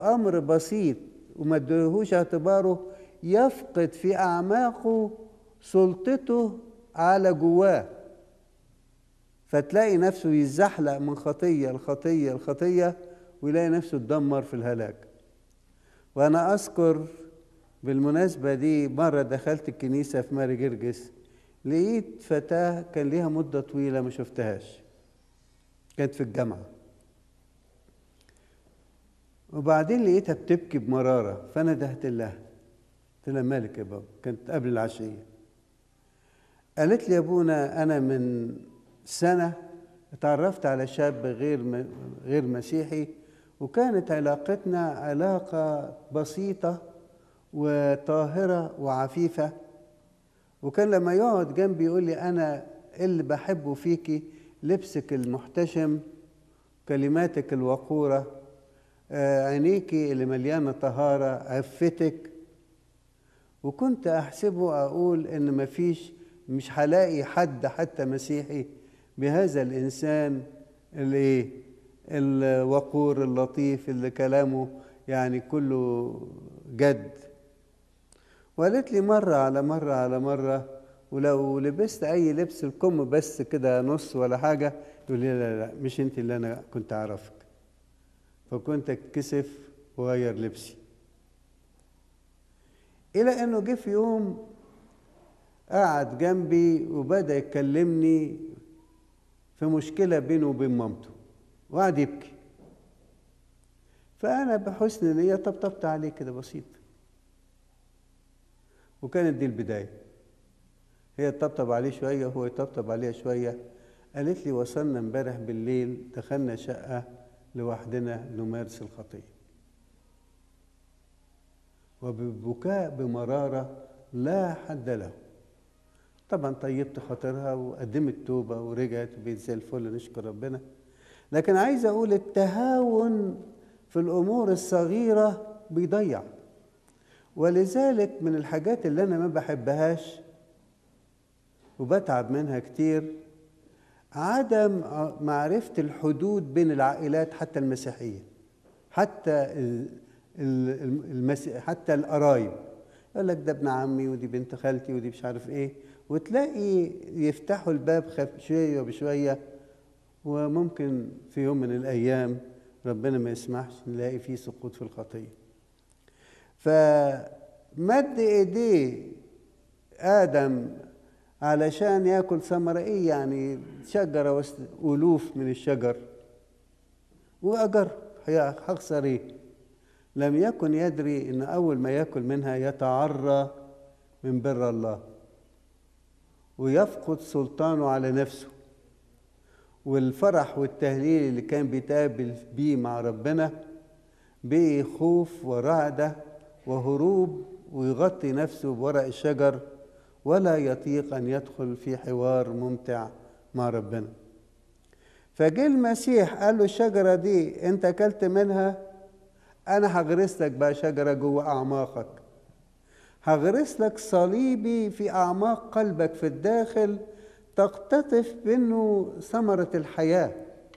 أمر بسيط وما ادهوش اعتباره يفقد في أعماقه سلطته على جواه فتلاقي نفسه يزحلق من خطية لخطية لخطية ويلاقي نفسه اتدمر في الهلاك وأنا أذكر بالمناسبة دي مرة دخلت الكنيسة في ماري جرجس لقيت فتاة كان ليها مدة طويلة ما شفتهاش كانت في الجامعة وبعدين لقيتها بتبكي بمرارة فأنا دهت لها قلت لها مالك يا بابا كانت قبل العشية قالت لي يا ابونا أنا من سنة اتعرفت على شاب غير غير مسيحي وكانت علاقتنا علاقة بسيطة وطاهرة وعفيفة وكان لما يقعد جنبي يقول لي أنا اللي بحبه فيكي لبسك المحتشم كلماتك الوقورة عينيكي اللي مليانة طهارة عفتك وكنت أحسبه أقول إن مفيش مش هلاقي حد حتى مسيحي بهذا الإنسان اللي الوقور اللطيف اللي كلامه يعني كله جد وقالت لي مرة على مرة على مرة ولو لبست أي لبس الكم بس كده نص ولا حاجة يقول لي لا لا مش أنت اللي أنا كنت أعرفك فكنت أتكسف وغير لبسي إلى أنه جه في يوم قعد جنبي وبدأ يكلمني في مشكلة بينه وبين مامته وقعد يبكي فأنا بحسن نية طبطبت عليه كده بسيط وكانت دي البداية هي تطبطب عليه شوية وهو يطبطب عليها شوية قالت لي وصلنا امبارح بالليل دخلنا شقة لوحدنا نمارس الخطية وببكاء بمرارة لا حد له طبعا طيبت خاطرها وقدمت توبة ورجعت بيت زي الفل نشكر ربنا لكن عايز أقول التهاون في الأمور الصغيرة بيضيع ولذلك من الحاجات اللي أنا ما بحبهاش وبتعب منها كتير عدم معرفة الحدود بين العائلات حتى المسيحية حتى المسيح حتى القرايب يقول لك ده ابن عمي ودي بنت خالتي ودي مش عارف ايه وتلاقي يفتحوا الباب شوية بشوية وممكن في يوم من الأيام ربنا ما يسمحش نلاقي فيه سقوط في الخطية فمد إيديه آدم علشان ياكل ثمرة إيه يعني شجرة وسط ألوف من الشجر وأجر هخسر إيه لم يكن يدري إن أول ما ياكل منها يتعرى من بر الله ويفقد سلطانه على نفسه والفرح والتهليل اللي كان بيتقابل بيه مع ربنا بقي خوف ورعدة وهروب ويغطي نفسه بورق الشجر ولا يطيق أن يدخل في حوار ممتع مع ربنا فجه المسيح قال له الشجرة دي أنت أكلت منها أنا هغرس لك بقى شجرة جوه أعماقك هغرس لك صليبي في أعماق قلبك في الداخل تقتطف منه ثمرة الحياة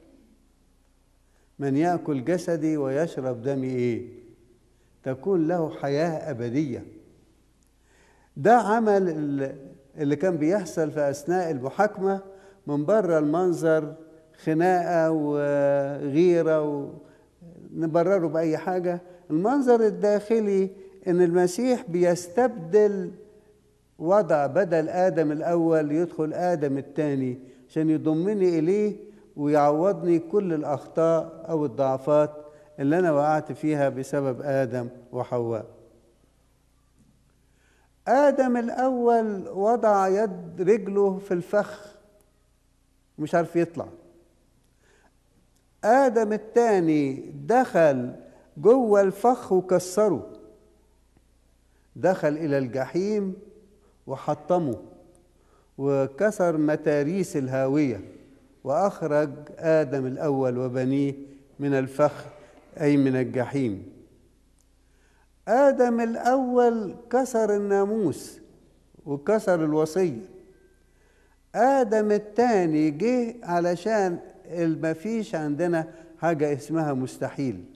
من يأكل جسدي ويشرب دمي إيه تكون له حياة أبدية ده عمل اللي كان بيحصل في أثناء المحاكمة من بره المنظر خناقة وغيرة ونبرره بأي حاجة المنظر الداخلي إن المسيح بيستبدل وضع بدل آدم الأول يدخل آدم الثاني عشان يضمني إليه ويعوضني كل الأخطاء أو الضعفات اللي أنا وقعت فيها بسبب آدم وحواء آدم الأول وضع يد رجله في الفخ مش عارف يطلع آدم الثاني دخل جوه الفخ وكسره دخل إلى الجحيم وحطمه وكسر متاريس الهاوية وأخرج آدم الأول وبنيه من الفخ أي من الجحيم آدم الأول كسر الناموس وكسر الوصية آدم الثاني جه علشان ما فيش عندنا حاجة اسمها مستحيل